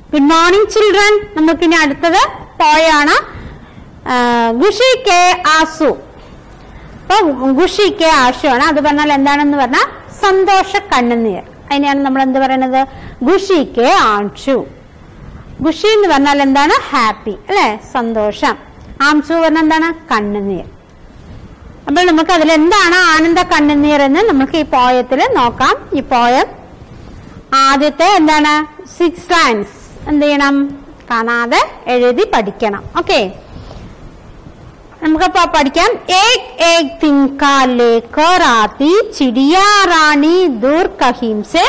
good morning children നമുക്ക് ഇനി അടുത്തത് പോയാണ് ഗുഷി കെ ആസു അപ്പൊ ഗുഷി കെ ആശുവാണ് അത് പറഞ്ഞാൽ എന്താണെന്ന് പറഞ്ഞാൽ സന്തോഷ കണ്ണുനീർ അതിനെയാണ് നമ്മൾ എന്ത് പറയുന്നത് ഗുഷി കെ ആൻഷു ഗുഷി എന്ന് പറഞ്ഞാൽ എന്താണ് ഹാപ്പി അല്ലെ സന്തോഷം ആംസു പറഞ്ഞാൽ എന്താണ് കണ്ണുനീർ അപ്പോൾ നമുക്ക് അതിൽ എന്താണ് ആനന്ദ കണ്ണുനീർ എന്ന് നമുക്ക് ഈ പോയത്തിൽ നോക്കാം ഈ പോയം ആദ്യത്തെ എന്താണ് സിക്സ് ലൈൻസ് എന്ത് ചെയ്യണം കാണാതെ എഴുതി പഠിക്കണം ഓക്കെ നമുക്കപ്പോ പഠിക്കാം ഏക് ഏക് തിങ്ക ലേക്കർ ആത്തി ചിടിയാ റാണി ദൂർ കഹീം സെ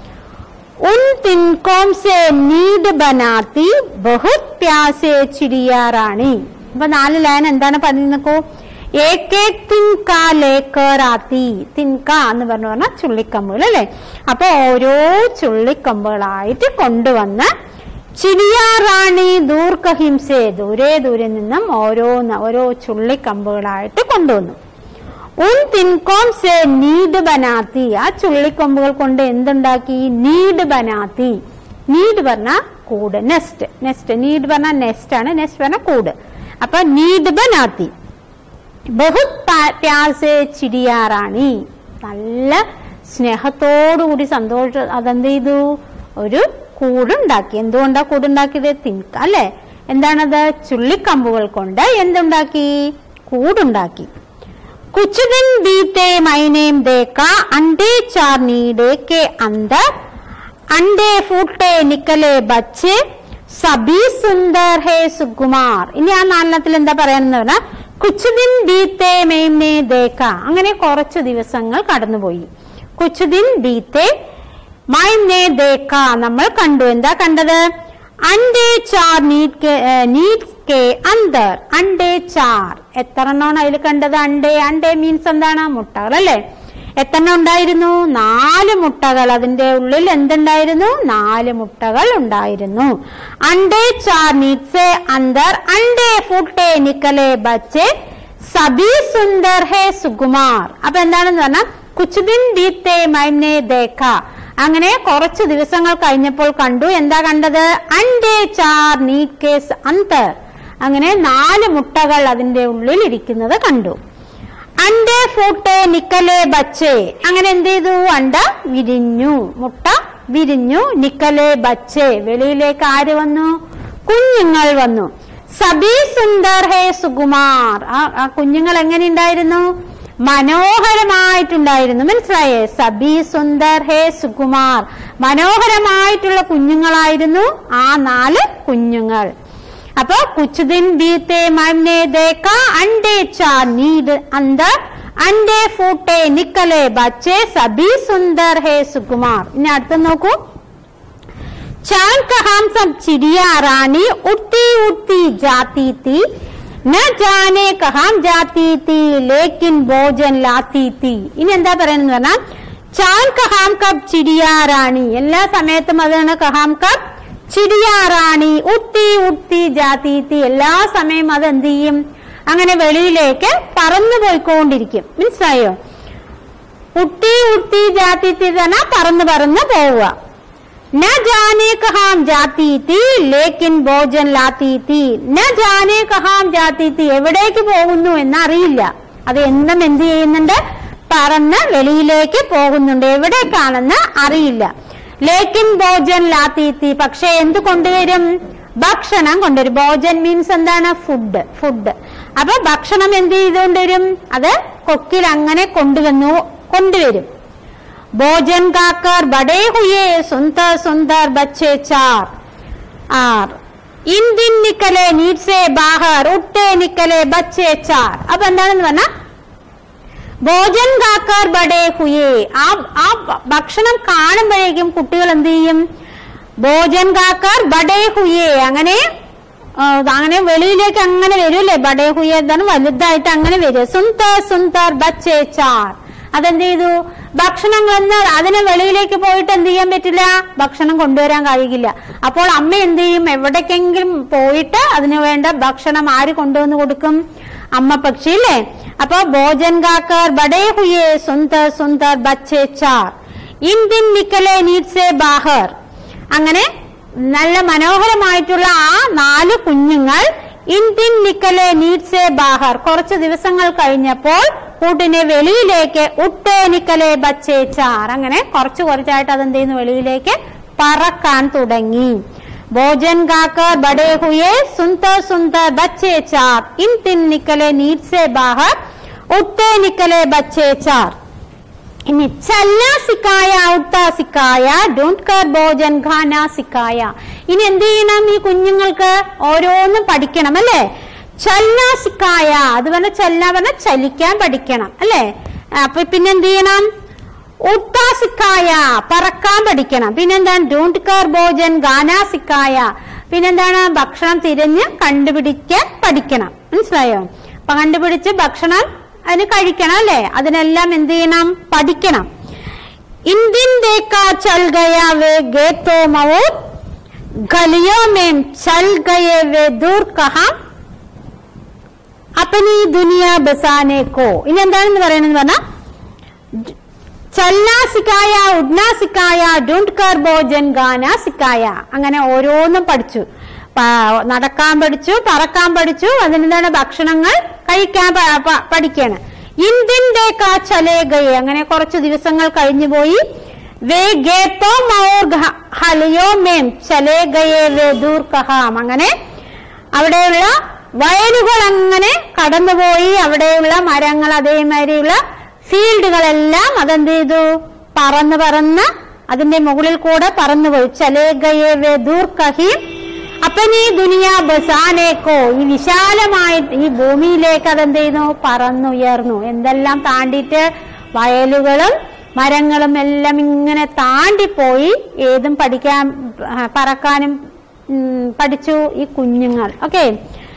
ഉൻ തിൻകോം സെ നീഡ് ബനാത്തി ബഹുത് പ്യാസെ ചിടിയാ റാണി അപ്പൊ നാല് ലൈൻ എന്താണ് പറയുന്നത് ഏക് ഏക് തിൻക ലേക്കർ ആത്തി തിൻക എന്ന് പറഞ്ഞു പറഞ്ഞാൽ ചുള്ളിക്കമ്പുകൾ അല്ലെ അപ്പൊ ഓരോ ചുള്ളിക്കമ്പുകളായിട്ട് കൊണ്ടുവന്ന് ചിടിയാ റാണി ദൂർക്കഹിംസെ ദൂരെ ദൂരെ നിന്നും ഓരോന്ന് ഓരോ ചുള്ളിക്കമ്പുകളായിട്ട് കൊണ്ടുവന്നു ഉൻ തിൻകോം സെ നീഡ് ബനാത്തി ആ ചുള്ളിക്കൊമ്പുകൾ കൊണ്ട് എന്തുണ്ടാക്കി നീഡ് ബനാത്തി നീഡ് പറഞ്ഞ കൂട് നെസ്റ്റ് നെസ്റ്റ് നീഡ് പറഞ്ഞ നെസ്റ്റ് ആണ് നെസ്റ്റ് പറഞ്ഞ കൂട് അപ്പൊ നീഡ് ബനാത്തി ബഹുത് പാ- പ്യാസെ ചിടിയാറാണി നല്ല സ്നേഹത്തോടുകൂടി സന്തോഷം അതെന്ത് ചെയ്തു ഒരു കൂടുണ്ടാക്കി എന്തുകൊണ്ടാ കൂടുണ്ടാക്കിയത് തിൻക അല്ലെ എന്താണത് ചുള്ളിക്കമ്പുകൾ കൊണ്ട് എന്തുണ്ടാക്കി കൂടുണ്ടാക്കി कुछ दिन बीते महीने में देखा अंडे चार नीडे के अंदर अंडे फूटे निकले बच्चे സബി സുന്ദർ ഹേ സുകുമാർ ഇനി ആ നാലെണ്ണത്തിൽ എന്താ പറയാനെന്ന് പറഞ്ഞാൽ കുച്ചുദിൻ ബീത്തെ മെയ്മേ ദേക്ക അങ്ങനെ കുറച്ചു ദിവസങ്ങൾ കടന്നുപോയി കുച്ചുദിൻ ബീത്തെ മൈമേ ദേക്ക നമ്മൾ കണ്ടു എന്താ കണ്ടത് അണ്ടേ ചാർ നീറ്റ് കെ നീറ്റ് കെ അന്തർ അണ്ടേ ചാർ എത്ര എണ്ണമാണ് അതിൽ കണ്ടത് അണ്ടേ അണ്ടേ മീൻസ് എന്താണ് മുട്ടകൾ അല്ലേ എത്ര എണ്ണം ഉണ്ടായിരുന്നു നാല് മുട്ടകൾ അതിന്റെ ഉള്ളിൽ എന്തുണ്ടായിരുന്നു നാല് മുട്ടകൾ ഉണ്ടായിരുന്നു അണ്ടേ ചാർ നീറ്റ്സെ അന്തർ അണ്ടേ ഫുട്ടെ നിക്കലെ ബച്ചെ സബി സുന്ദർ ഹേ സുകുമാർ അപ്പൊ എന്താണെന്ന് പറഞ്ഞാൽ കുച്ചുദിൻ ദീത്തെ മൈനെ ദേഖ അങ്ങനെ കുറച്ച് ദിവസങ്ങൾ കഴിഞ്ഞപ്പോൾ കണ്ടു എന്താ കണ്ടത് അണ്ടേ ചാർ നീറ്റ് കേസ് അന്തർ അങ്ങനെ നാല് മുട്ടകൾ അതിന്റെ ഉള്ളിൽ ഇരിക്കുന്നത് കണ്ടു അണ്ടേ ഫൂട്ടെ നിക്കലെ ബച്ചേ അങ്ങനെ എന്ത് ചെയ്തു അണ്ട വിരിഞ്ഞു മുട്ട വിരിഞ്ഞു നിക്കലെ ബച്ചേ വെളിയിലേക്ക് ആര് വന്നു കുഞ്ഞുങ്ങൾ വന്നു സബി സുന്ദർ ഹേ സുകുമാർ ആ ആ കുഞ്ഞുങ്ങൾ എങ്ങനെ ഉണ്ടായിരുന്നു മനോഹരമായിട്ടുണ്ടായിരുന്നു മനസ്സിലായേ സബി സുന്ദർ ഹേ സുകുമാർ മനോഹരമായിട്ടുള്ള കുഞ്ഞുങ്ങളായിരുന്നു ആ നാല് കുഞ്ഞുങ്ങൾ അപ്പൊ കുച്ചുദിൻ ബീത്തെ മന്നെ ദേക്ക അണ്ടേ ചാ നീഡ് അന്തർ അണ്ടേ ഫൂട്ടെ നിക്കലെ ബച്ചെ സബി സുന്ദർ ഹേ സുകുമാർ ഇനി അടുത്ത നോക്കൂ चांद का हम सब चिड़िया रानी उड़ती उड़ती जाती थी न जाने कहाँ जाती थी लेकिन भोजन लाती थी ഇനി എന്താ പറയുന്നത് പറഞ്ഞാൽ ചാൻ കഹാം കബ് ചിടിയ റാണി എല്ലാ സമയത്തും അതാണ് കഹാം കബ് ചിടിയ റാണി ഉത്തി ഉത്തി ജാതി തി എല്ലാ സമയം അത് എന്ത് ചെയ്യും അങ്ങനെ വെളിയിലേക്ക് പറന്നു പോയിക്കൊണ്ടിരിക്കും മനസ്സിലായോ ഉട്ടി ഉട്ടി ജാതി തി തന്നെ പറന്ന് പറന്ന് പോവുക न जाने कहाँ जाती थी लेकिन ഭോജൻ ലാത്തി തീ ന ജാനെ കഹാം ജാത്തി തീ എവിടേക്ക് പോകുന്നു എന്നറിയില്ല അത് എന്നും എന്ത് ചെയ്യുന്നുണ്ട് പറന്ന് വെളിയിലേക്ക് പോകുന്നുണ്ട് എവിടേക്കാണെന്ന് അറിയില്ല ലേക്കിൻ ഭോജൻ ലാത്തി തീ പക്ഷെ എന്ത് കൊണ്ടുവരും ഭക്ഷണം കൊണ്ടുവരും ഭോജൻ മീൻസ് എന്താണ് ഫുഡ് ഫുഡ് അപ്പൊ ഭക്ഷണം എന്ത് ചെയ്തുകൊണ്ടുവരും അത് കൊക്കിൽ അങ്ങനെ കൊണ്ടുവന്നു കൊണ്ടുവരും भोजन खाकर बड़े हुए सुंदर सुंदर बच्चे चार और इन दिन निकले नीट से बाहर उठे निकले बच्चे चार अब എന്താണെന്ന് പറഞ്ഞാൽ ഭോജൻ കാക്കാർ ബഡേ ഹുയേ ആ ആ ഭക്ഷണം കാണുമ്പോഴേക്കും കുട്ടികൾ എന്ത് ചെയ്യും ഭോജൻ കാക്കാർ ബഡേ ഹുയേ അങ്ങനെ ആ, അങ്ങനെ വെളിയിലേക്ക് അങ്ങനെ വരൂല്ലേ ബഡേ ഹുയേ എന്താണ് വലുതായിട്ട് അങ്ങനെ വരും സുന്ദർ സുന്ദർ ബച്ചേ ചാർ അതെന്ത് ചെയ്തു ഭക്ഷണങ്ങളെന്ന് അതിനെ വെളിയിലേക്ക് പോയിട്ട് എന്ത് ചെയ്യാൻ പറ്റില്ല ഭക്ഷണം കൊണ്ടുവരാൻ കഴിയില്ല അപ്പോൾ അമ്മ എന്ത് ചെയ്യും എവിടേക്കെങ്കിലും പോയിട്ട് അതിന് വേണ്ട ഭക്ഷണം ആര് കൊണ്ടുവന്ന് കൊടുക്കും അമ്മ പക്ഷി അല്ലേ അപ്പൊ ഭോജൻ കാക്കർ ബഡേ ഹുയേ സുന്ദർ സുന്ദർ ബച്ചേ ചാർ ഇൻ ദിൻ നിക്കലെ നീറ്റ്സെ ബാഹർ അങ്ങനെ നല്ല മനോഹരമായിട്ടുള്ള ആ നാല് കുഞ്ഞുങ്ങൾ ഇന്ത്യൻ നിക്കലെ നീറ്റ്സെ ബാഹർ കുറച്ച് ദിവസങ്ങൾ കഴിഞ്ഞപ്പോൾ കൂട്ടിനെ വെളിയിലേക്ക് ഉട്ടേ നിക്കലെ ബച്ചേ ചാർ അങ്ങനെ കുറച്ച് കുറച്ചായിട്ട് അതെന്ത് ചെയ്യുന്നു വെളിയിലേക്ക് പറക്കാൻ തുടങ്ങി ഭോജൻ ഗാക്കർ ബഡേ ഹുയെ സുന്ദർ സുന്ദർ ബച്ചേ ചാർ ഇൻ തിൻ നിക്കലെ നീറ്റ്സെ ബാഹർ ഉട്ടേ നിക്കലെ ബച്ചേ ചാർ ഇനി ചല്ല സിക്കായ ഔട്ട സിക്കായ ഡോണ്ട് കർ ഭോജൻ ഖാന സിക്കായ ഇനി എന്ത് ചെയ്യണം ഈ കുഞ്ഞുങ്ങൾക്ക് ഓരോന്നും പഠിക്കണം അല്ലേ ചല്ല സിക്കായ അതുപോലെ ചല്ല പറഞ്ഞ ചലിക്കാൻ പഠിക്കണം അല്ലേ അപ്പൊ പിന്നെ എന്ത് ചെയ്യണം ഉട്ട സിക്കായ പറക്കാൻ പഠിക്കണം പിന്നെന്താണ് ഡോണ്ട് കർ ഭോജൻ ഗാന സിക്കായ പിന്നെന്താണ് ഭക്ഷണം തിരഞ്ഞ് കണ്ടുപിടിക്കാൻ പഠിക്കണം മനസ്സിലായോ അപ്പൊ കണ്ടുപിടിച്ച് ഭക്ഷണം അതിന് കഴിക്കണം അല്ലേ അതിനെല്ലാം എന്ത് ചെയ്യണം പഠിക്കണം ഇന്ത്യൻ ദേക്ക ചൽ ഗയ വേ ഗേ തോ മൗർ ഗലിയോ മേം ചൽ ഗയേ വേ ദൂർ കഹാം അപ്പനി ദുനിയ ബസാനെ കോ ഇനി എന്താണെന്ന് പറയണെന്ന് പറഞ്ഞാ ചല്ലാ സിക്കായ ഉഡ്നാ സിക്കായ ഡോണ്ട് കർ ഭോജൻ ഗാന സിക്കായ അങ്ങനെ ഓരോന്നും പഠിച്ചു പ- നടക്കാൻ പഠിച്ചു പറക്കാൻ പഠിച്ചു അതിനെന്താണ് ഭക്ഷണങ്ങൾ കഴിക്കാൻ പ- പ- പഠിക്കാണ് ഇന്ത്യന്റെ കാ ചലേ ഗയെ അങ്ങനെ കുറച്ച് ദിവസങ്ങൾ കഴിഞ്ഞു പോയി വേ ഗേത്തോ മൗർ ഘ- ഹലിയോ മേം ചലേ ഗയെ വേ ദൂർ കഹാം അങ്ങനെ അവിടെയുള്ള വയലുകൾ അങ്ങനെ കടന്നുപോയി അവിടെയുള്ള മരങ്ങൾ അതേമാതിരിയുള്ള ഫീൽഡുകളെല്ലാം അതെന്ത് ചെയ്തു പറന്ന് പറന്ന് അതിന്റെ മുകളിൽ കൂടെ പറന്നുപോയി ചലേ ഗയേ വേ ദൂർ കഹീം അപ്പനീ ദുനിയ ബസാനേക്കോ ഈ വിശാലമായ ഈ ഭൂമിയിലേക്ക് അതെന്ത് ചെയ്യുന്നു പറന്നുയർന്നു എന്തെല്ലാം താണ്ടിയിട്ട് വയലുകളും മരങ്ങളും എല്ലാം ഇങ്ങനെ താണ്ടിപ്പോയി ഏതും പഠിക്കാൻ ആ, പറക്കാനും ഉം, പഠിച്ചു ഈ കുഞ്ഞുങ്ങൾ ഓക്കെ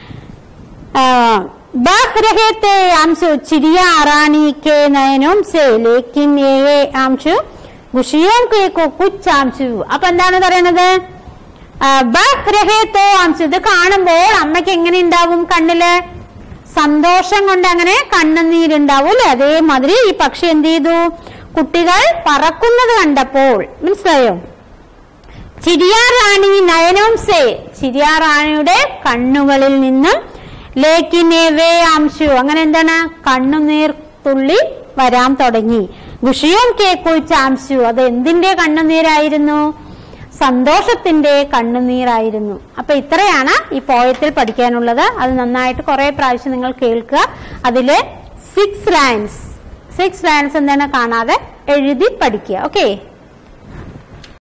बह रहे थे आंसू चिड़िया रानी के नयनों से लेकिन ये आंसू ഖുഷിയും കേക്കോ കുച്ചാംശു അപ്പൊ എന്താണ് പറയണത് ആ, ബഹ് രഹേ തോ ആംശു ഇത് കാണുമ്പോൾ അമ്മയ്ക്ക് എങ്ങനെ ഉണ്ടാവും കണ്ണില് സന്തോഷം കൊണ്ട് അങ്ങനെ കണ്ണുനീരുണ്ടാവും അല്ലെ അതേമാതിരി ഈ പക്ഷി എന്ത് ചെയ്തു കുട്ടികൾ പറക്കുന്നത് കണ്ടപ്പോൾ മനസ്സിലായോ ചിരിയാ റാണി നയനം സേ ചിരിയാ റാണിയുടെ കണ്ണുകളിൽ നിന്നും ലേക്കിനെ വേ ആംശു അങ്ങനെ എന്താണ് കണ്ണുനീർ തുള്ളി വരാൻ തുടങ്ങി ഗുഷിയും കേക്കുഴിച്ച ആംശു അത് എന്തിന്റെ കണ്ണുനീരായിരുന്നു സന്തോഷത്തിന്റെ കണ്ണുനീരായിരുന്നു അപ്പൊ ഇത്രയാണ് ഈ പോയത്തിൽ പഠിക്കാനുള്ളത് അത് നന്നായിട്ട് കുറെ പ്രാവശ്യം നിങ്ങൾ കേൾക്കുക അതില് സിക്സ് ലൈൻസ് സിക്സ് ലൈൻസ് എന്താണ് കാണാതെ എഴുതി പഠിക്കുക ഓക്കെ